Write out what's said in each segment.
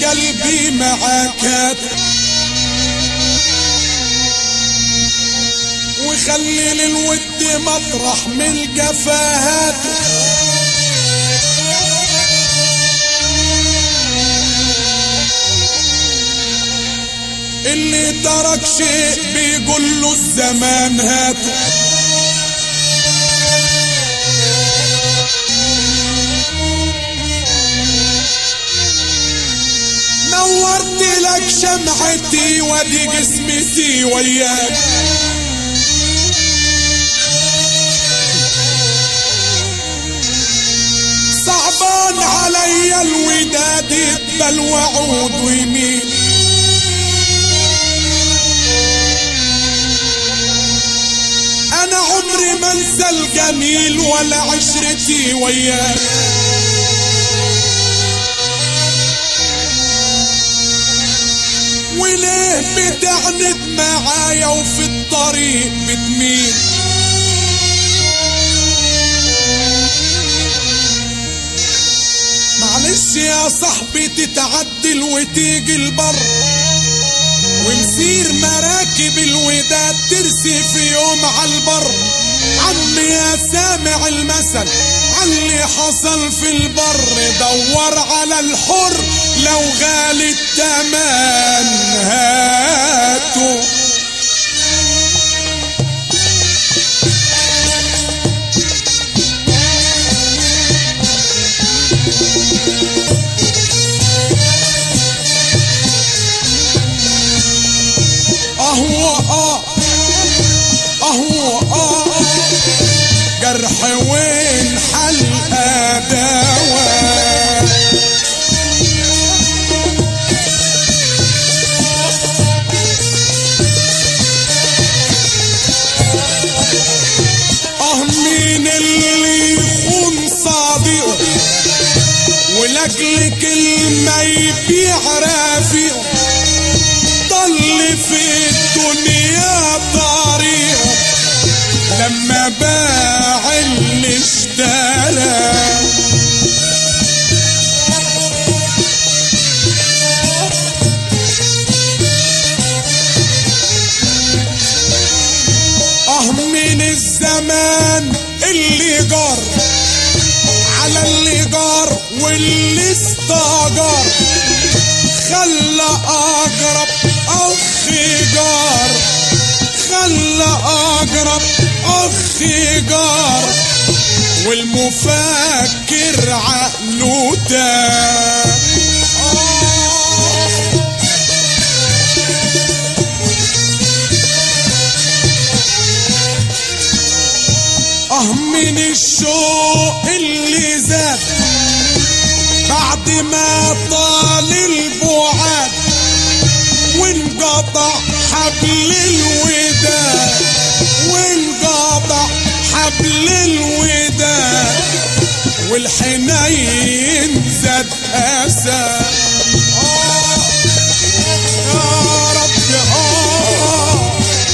قلبي معاك وخلي للود مطرح من الجفاهات اللي ترك شيء بيقول له الزمان هاته نورت لك شمعتي ودي قسمتي وياك صعبان علي الوداد يقبل وعود ويمين انا عمري ما انسى الجميل ولا عشرتي وياك وليه بتعند معايا وفي الطريق بتميل معلش يا صاحبي تتعدل وتيجي البر ومسير مراكب الوداد ترسي في يوم عالبر عمي يا سامع المثل علي حصل في البر دور على الحر لو غالي التمن هاتوا اهو اه اهو اه جرح وين حلقة دواء اه مين اللي يخون صديقه ولاجل كلمة يبيع رافقه ضل في الدنيا طريقه لما باع اللي اشترى اه من الزمان اللي جار على اللي جار واللي استجار خلى اقرب اخ جار خلى اقرب اخ جار والمفكر عقله تاب اه من الشوق اللي زاد بعد ما طال البعاد وانقطع حبل الوداد وانقطع حبل الوداد والحنين زاد اسى آه يا رب آه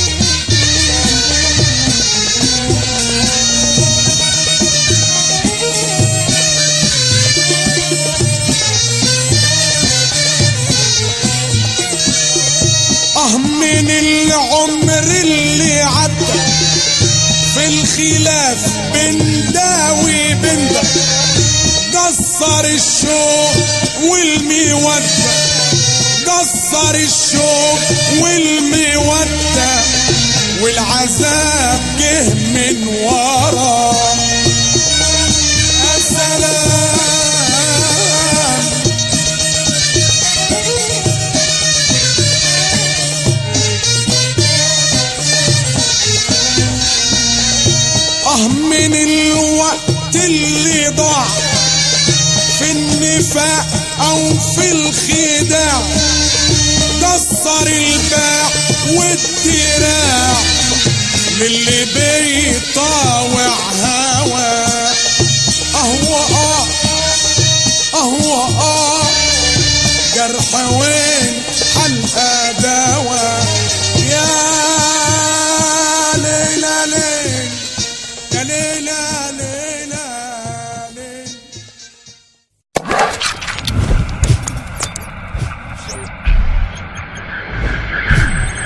اه من العمر اللي عدى في الخلاف بين ده وبين ده قصر الشوق والمودة قصر الشوق والمودة والعذاب جه من ورا السلام اه من الوقت اللي ضاع في النفاق او في الخداع كسر الباع والدراع للي بيطاوعها